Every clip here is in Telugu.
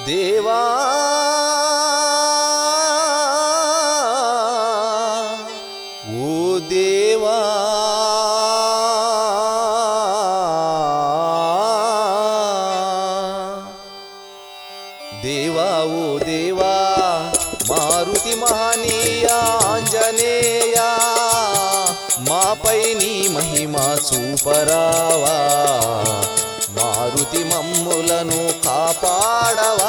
దేవా ఓ దేవా దేవా ఓ దేవా మారుతి మహనీయ ఆంజనేయ మాపై నీ మహిమ చూపరావా మారుతి మమ్ములను కాపాడవా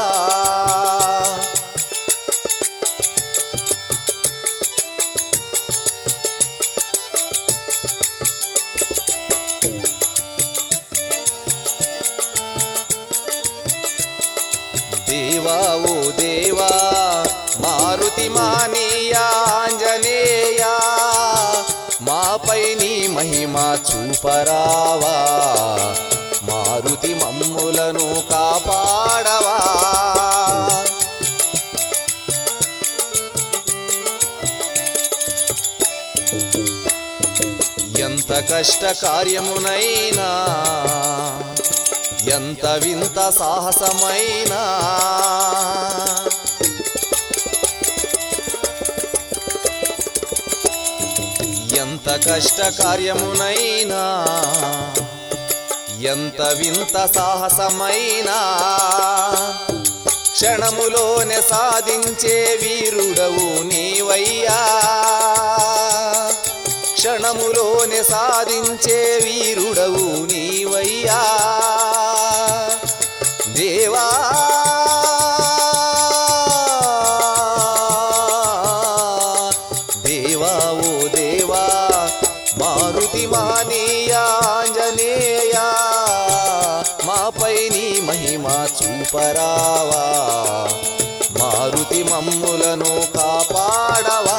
దేవా ఓ దేవా మారుతి మానీయ ఆంజనేయ మాపై నీ మహిమ చూపరావా మారుతి మమ్ములను కాపాడవా ఎంత కష్ట కార్యమునైనా ఎంత వింత సాహసమైనా ఎంత కష్ట కార్యమునైనా ఎంత వింత సాహసమైనా క్షణములోనే సాధించే వీరుడవు నీవయ్యా క్షణములోనే సాధించే వీరుడవు నీవయ్యా దేవా దేవా ఓ దేవా మారుతి మానీయ ఆంజనేయ మాపై నీ మహిమ చూపరావా మారుతి మమ్ములను కాపాడవా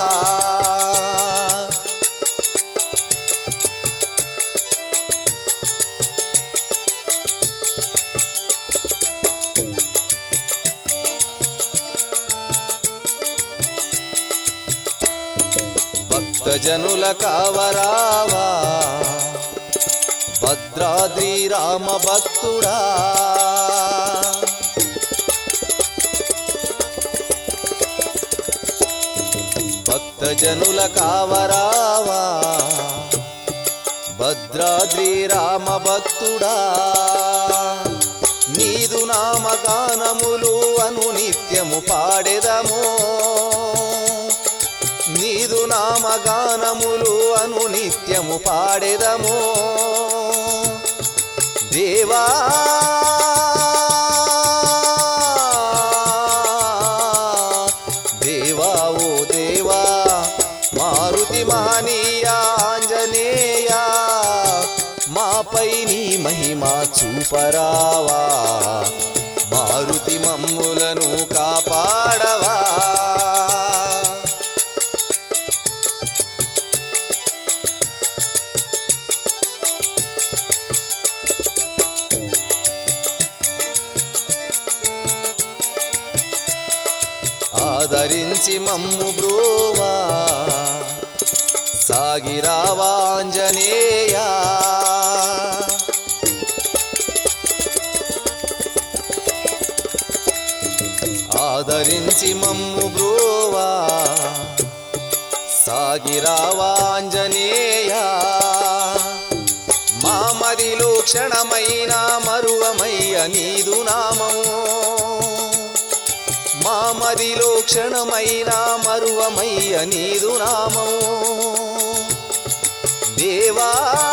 భక్తజనుల కావరావా భద్రాద్రి రామ భక్తుడా భక్తజనుల కావరావా భద్రాద్రి రామ భక్తుడా నీదు నామగానములు అను నిత్యము పాడెదము నీదు నామగానములు అను నిత్యము పాడెదము దేవా దేవా ఓ దేవా మారుతి మహనీయ ఆంజనేయ మాపై నీ మహిమ చూపరావా మారుతి మమ్ములను కాపాడవా ఆదరించి మమ్ము బ్రోవా సాగిరావాంజనేయ ఆదరించి మమ్ము బ్రోవా సాగిరావాంజనేయ మా మదిలో క్షణమైన మరువమయ్య నీదు నామము మా మదిలో క్షణమైన మరువమయ్య నీదు నామము దేవా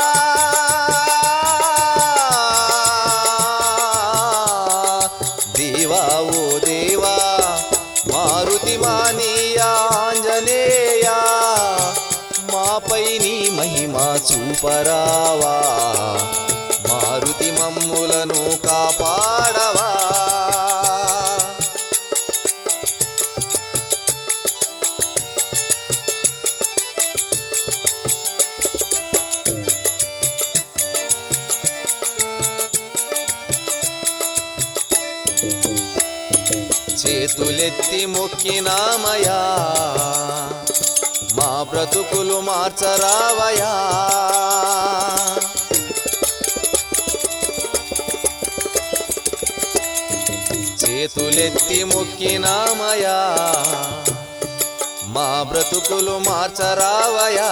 దేవా ఓ దేవా మారుతి మానీయ ఆంజనేయ మాపై నీ మహిమ చూపరావా మారుతి మమ్ములను కాపాడవా చేతులెత్తి మొక్కినామయా మా బ్రతుకులు మార్చరావయా చేతులెత్తి మొక్కినామయా మా బ్రతుకులు మార్చరావయా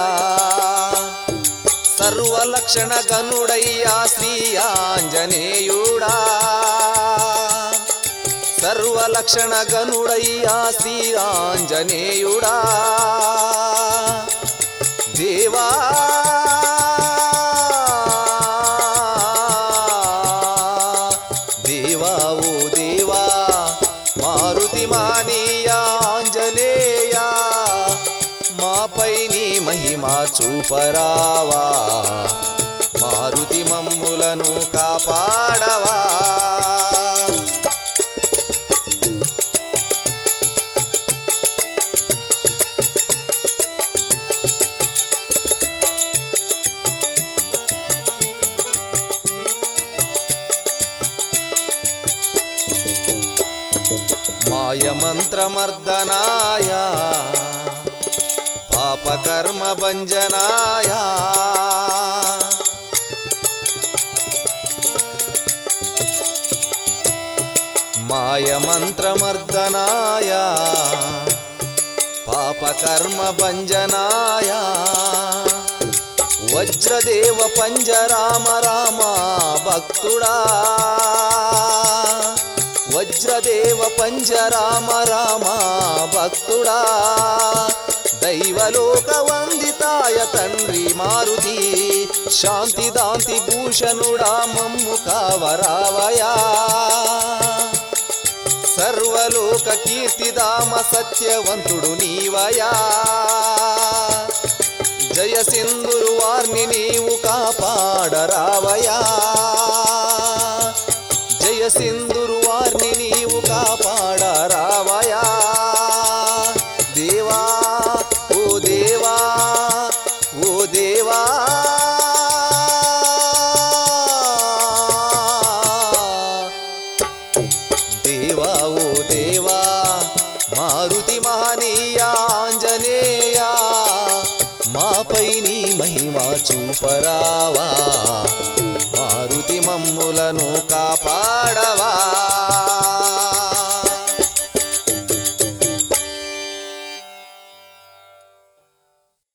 సర్వలక్షణ గనుడయ్యా శ్రీ ఆంజనేయుడా సర్వలక్షణ గనుడయ్యా శ్రీ ఆంజనేయుడా దేవా దేవా ఓ దేవా మారుతి మానీయా ఆంజనేయ మాపై నీ మహిమా చూపరావా మారుతి మమ్ములను కాపాడవా మాయమంత్రమర్దనాయ పాపకర్మ భంజనాయ మాయమంత్రమర్దనాయ పాపకర్మ భంజనాయ వజ్రదేవ పంజరామ రామ భక్తుడా వజ్రదేవ పంజరామ రామ భక్తుడా దైవలోక వందితాయ తండ్రి మారుతి శాంతి దాంతి భూషణుడా మమ్ము కావరావయా సర్వలోక కీర్తిదామ సత్యవంతుడు నీవయా జయ సింధురు వారిని నీవు కాపాడరావయా జయ సింధురు వారిని నీవు కాపాడరావయా దేవా ఓ దేవా ఓ దేవా దేవా ఓ దేవా మారుతి మహనీయాంజనేయ మాపై నీ మహిమా చూపరావా మారుతి మమ్ములను కాపా